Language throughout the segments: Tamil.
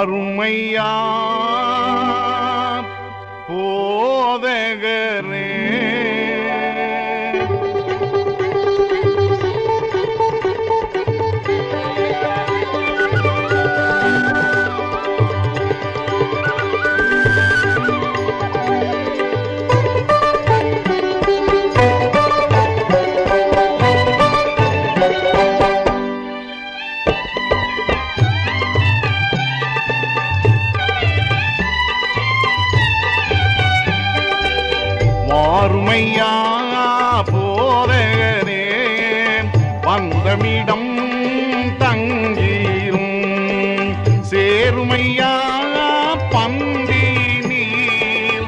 வாருமையா போதகரே வாருமையா போதகரே வந்தமிடம் தங்கீரும் சேருமையா பந்தி நீர்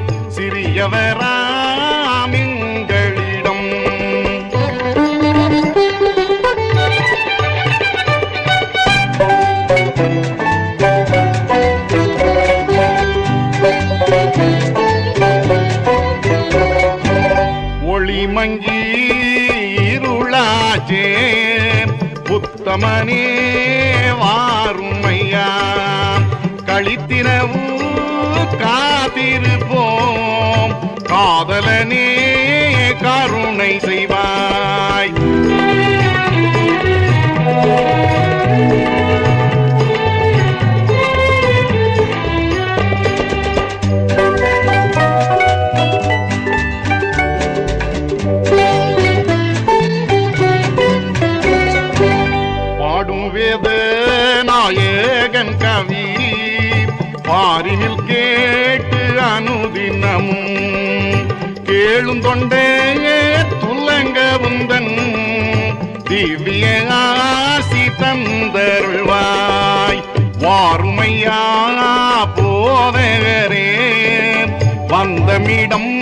சிறியவராமிங்களிடம் ஒளிமங்கி இருளாச்சே புத்தமனே வாருமையா கழித்திரவு காத்திருப்போம் காதலனே கருணை செய்வாய் பாடும் வேத நாயகன் கவி பாரினில் கேட்டு அனுதினமும் கேளும் தொண்டே துலங்க உந்தன் திவ்ய ஆசி தந்தருள்வாய் வாருமையா போதகரே வந்தமிடம்